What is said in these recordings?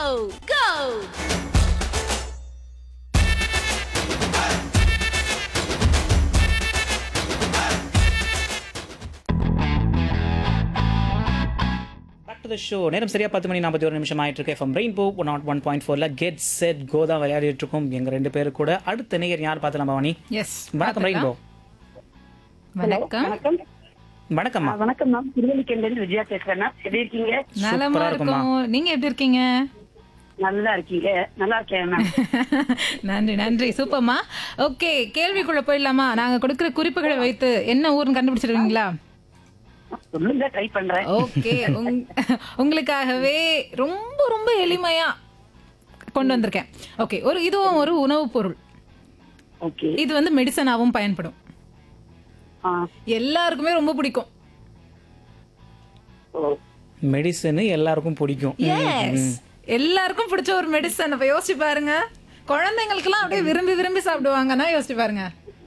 go! Back to the show நேரம் சரியா பத்து மணி நாற்பத்தி ஒரு நிமிஷம் ஆயிட்டு இருக்கு FM Rainbow nought one point ஃபோர்ல கெட் செட் கோதா விளையாடிட்டு இருக்கோம் எங்க ரெண்டு பேரு கூட அடுத்த நேயர் யார் பார்த்தலாம் பவானி எஸ் வணக்கம் ரெயின்போ வணக்கம் வணக்கம் வணக்கம்மா ஆ, வணக்கம் மேம் திருவல்லிக்கேண்டிலிருந்து விஜயா பேசுறேன் மேம். எப்படி இருக்கீங்க நலமா சூப்பரா இருக்குமா. இருக்கும் நீங்க எப்படி இருக்கீங்க நல்லா இருக்கீங்க நல்லா இருக்கேன் மேம் நன்றி நன்றி சூப்பர்மா ஓகே கேள்விக்குள்ள போயிடலாமா நாங்க கொடுக்கிற குறிப்புகளை வைத்து என்ன ஊர்னு கண்டுபிடிச்சிருக்கீங்களா சொல்லுங்க ட்ரை பண்றேன் ஓகே உங்களுக்காகவே ரொம்ப ரொம்ப எளிமையா கொண்டு வந்திருக்கேன் ஓகே ஒரு இதுவும் ஒரு உணவுப் பொருள் ஓகே இது வந்து மெடிசனாவும் பயன்படும் ஆ எல்லாருக்குமே ரொம்ப பிடிக்கும் ஓ மெடிசன் எல்லாருக்கும் பிடிக்கும் எஸ் எல்லாருக்கும் பிடிச்ச ஒரு மெடிசன் அப்ப யோசிச்சு பாருங்க குழந்தைங்களுக்கெல்லாம் அப்படியே விரும்பி விரும்பி சாப்பிடுவாங்கன்னா யோசிச்சு பாருங்க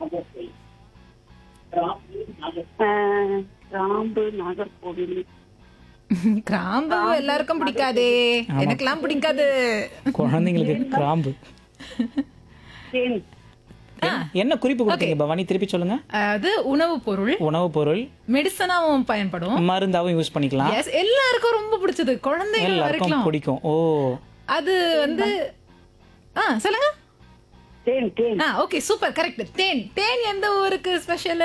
ஆ, கிராம்பு நாகர்கோவில் கிராம்பு எல்லாருக்கும் பிடிக்காதே எனக்கெல்லாம் பிடிக்காது குழந்தைங்களுக்கு கிராம்பு தேன் என்ன குறிப்பு கொடுத்தீங்க பவானி திருப்பி சொல்லுங்க அது உணவுப் பொருள் உணவுப் பொருள் மெடிசனாவும் பயன்படும் மருந்தாவும் யூஸ் பண்ணிக்கலாம் எஸ் எல்லாருக்கும் ரொம்ப பிடிச்சது குழந்தைகள் எல்லாருக்கும் வரைக்கும் பிடிக்கும் ஓ அது வந்து ஆ சொல்லுங்க தேன் தேன் ஆ ஓகே சூப்பர் கரெக்ட் தேன் தேன் எந்த ஊருக்கு ஸ்பெஷல்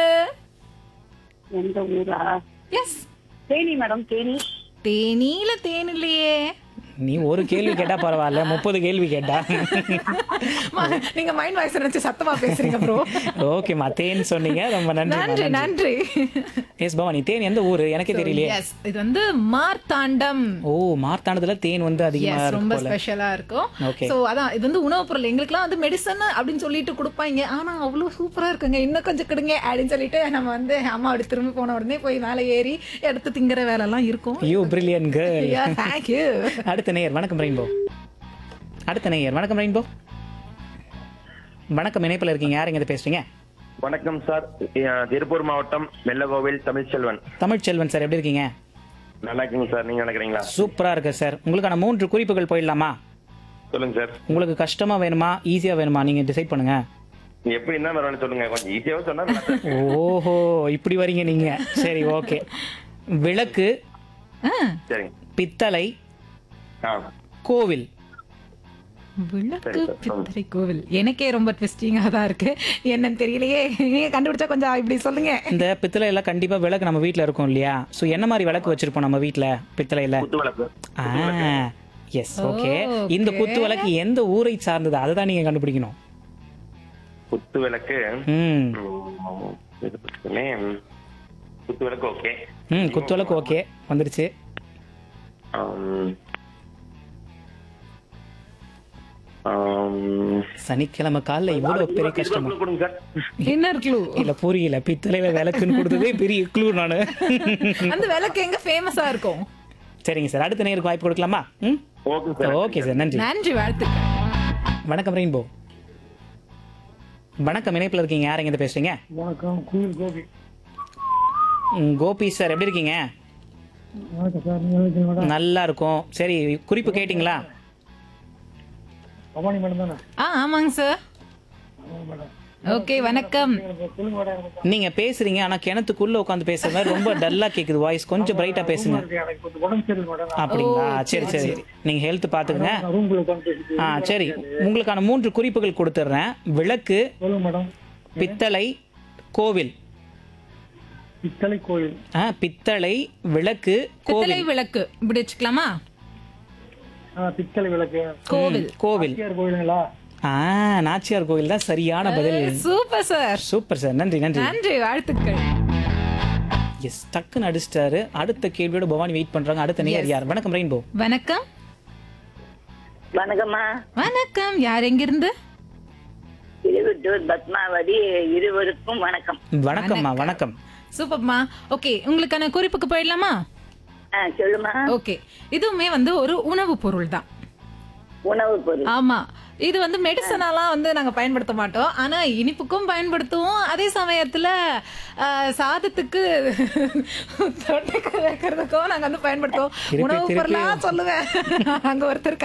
எந்த ஊரா எஸ் தேனி மேடம் தேனி தேனியில தேன் இல்லையே நீ ஒரு கேள்வி கேட்டா பரவாயில்ல முப்பது கேள்வி கேட்டா மா, நீங்க மைண்ட் வாய்ஸ் நினைச்சு சத்தமா பேசுறீங்க ப்ரோ ஓகேம்மா தேன் சொன்னீங்க ரொம்ப நன்றி நன்றி நன்றி எஸ் பவானி தேன் எந்த ஊரு எனக்கே தெரியலையே எஸ் இது வந்து மார்த்தாண்டம் ஓ மார்த்தாண்டத்துல தேன் வந்து அதிகமா எஸ் இருக்கு ரொம்ப போல ஸ்பெஷலா இருக்கும் Okay. சோ அதான் இது வந்து உணவுப் பொருள் எங்களுக்குலாம் வந்து மெடிசன் அப்படின்னு சொல்லிட்டு கொடுப்பாங்க ஆனா அவ்வளவு சூப்பரா இருக்குங்க இன்னும் கொஞ்சம் கொடுங்க அப்படின்னு சொல்லிட்டு நம்ம வந்து அம்மா அப்படி திரும்பி போன உடனே போய் மேலே ஏறி எடுத்து திங்கிற வேலை எல்லாம் இருக்கும் யூ பிரில்லியன் கேர்ள் தேங்க்யூ அடுத்த நேயர் வணக்கம் ரெயின்போ அடுத்த நேயர் வணக்கம் ரெயின்போ வணக்கம் இணைப்பில் இருக்கீங்க யாருங்க இதை பேசுறீங்க வணக்கம் சார் அஹ் திருப்பூர் மாவட்டம் வெள்ளகோவில் தமிழ்ச்செல்வன் தமிழ்ச்செல்வன் சார் எப்படி இருக்கீங்க நல்லா இருக்கீங்க சார் நீங்க நினைக்கிறீங்களா சூப்பரா இருக்கு சார் உங்களுக்கான மூன்று குறிப்புகள் போயிடலாமா சொல்லுங்க சார் உங்களுக்கு கஷ்டமா வேணுமா ஈஸியா வேணுமா நீங்க டிசைட் பண்ணுங்க நீ எப்படி என்ன வரணும் சொல்லுங்க கொஞ்சம் ஈஸியாவே சொன்னா நல்லா சார். ஓஹோ இப்படி வரீங்க நீங்க சரி ஓகே விளக்கு சரிங்க பித்தளை ஆ கோவில் விளக்கு பித்தரை கோவில் எனக்கே ரொம்ப ட்விஸ்டிங்கா தான் இருக்கு என்னன்னு தெரியலையே நீங்க கண்டுபிடிச்சா கொஞ்சம் இப்படி சொல்லுங்க இந்த பித்தளை எல்லாம் கண்டிப்பா விளக்கு நம்ம வீட்ல இருக்கும் இல்லையா சோ என்ன மாதிரி விளக்கு வச்சிருப்போம் நம்ம வீட்ல பித்தளையில குத்து விளக்கு எஸ் ஓகே ஓ, இந்த okay. குத்து விளக்கு எந்த ஊரை சார்ந்தது அதை தான் நீங்க கண்டுபிடிக்கணும் குத்து விளக்கு ம் ம், இது பக்கமே, ம், குத்து விளக்கு ஓகே ம் குத்து விளக்கு ஓகே வந்துருச்சு ஆம். ஆம். சனிக்கிழமை காலைல இவ்வளவு பெரிய கஷ்டமா இருபது கொடுங்க சார் இன்னர் க்ளூ இல்ல புரியல பித்தளையில விளக்குன்னு கொடுத்ததே பெரிய க்ளூ நானு அந்த விளக்கு எங்க ஃபேமஸா இருக்கும் சரிங்க சார் அடுத்த நேருக்கு வாய்ப்பு கொடுக்கலாமா ம் ஓகே சார் ஓகே சார் நன்றி நன்றி வாழ்த்துக்கள் வணக்கம் ரெயின்போ வணக்கம் இணைப்பில் இருக்கீங்க யாருங்க இதை பேசுறீங்க வணக்கம் குயில் கோபி ம், கோபி சார் எப்படி இருக்கீங்க வணக்கம் சார் நீங்கள் இருக்கீங்க மேடம் நல்லா இருக்கும் சரி குறிப்பு கேட்டிங்களா பவானி மேடம் தானே ஆ ஆமாங்க சார் மேடம் ஓகே வணக்கம் எனக்கு சொல்லுங்க மேடம் எனக்கு நீங்க பேசுறீங்க ஆனா கிணத்துக்குள்ள உட்காந்து பேசுற மாதிரி ரொம்ப டல்லா கேக்குது வாய்ஸ் கொஞ்சம் பிரைட்டா பேசுங்க இருக்கு, எனக்கு கொஞ்சம் உடம்பு சரியில்லை மேடம் அப்படிங்களா சரி சரி நீங்க ஹெல்த் பாத்துக்கங்க நான் ரூம்குள்ள உட்காந்து பேசிட்டு ஆ சரி உங்களுக்கான மூன்று குறிப்புகள் கொடுத்துட்றேன் விளக்கு சொல்லுங்க மேடம் பித்தளை கோவில் பித்தளை கோயில் ஆ பித்தளை விளக்கு பித்தளை கோவில் விளக்கு இப்படி வச்சுக்கலாமா ஆ பித்தளை விளக்கு கோவில் கோவில் பிஆர் கோயிலுங்களா ஆ நாச்சியார் கோவில் தான் சரியான பதில் சூப்பர் சார் சூப்பர் சார் நன்றி நன்றி நன்றி வாழ்த்துக்கள் எஸ் டக்குன்னு அடிச்சிட்டாரு அடுத்த கேள்வியோட பவானி வெயிட் பண்றாங்க அடுத்த நேயர் யார் வணக்கம் ரெயின்போ வணக்கம் வணக்கம்மா வணக்கம் யார் எங்கிருந்து திருவட்டூர் பத்மாவதி இருவருக்கும் வணக்கம் வணக்கம்மா வணக்கம் சூப்பர்மா ஓகே உங்களுக்கான குறிப்புக்கு போயிடலாமா ஆ சொல்லுமா ஓகே இதுவுமே வந்து ஒரு உணவு பொருள் தான் உணவு பொருள் ஆமா இது வந்து மெடிசனாலாம் வந்து நாங்க பயன்படுத்த மாட்டோம் ஆனா இனிப்புக்கும் பயன்படுத்துவோம் அதே சமயத்துல ஆஹ், சாதத்துக்கு தொட்டுக்க வைக்கிறதுக்கும் நாங்க வந்து பயன்படுத்துவோம் திருப்பி, உணவு திருப்பி. பொருளா சொல்லுவேன் அங்க ஒருத்தர்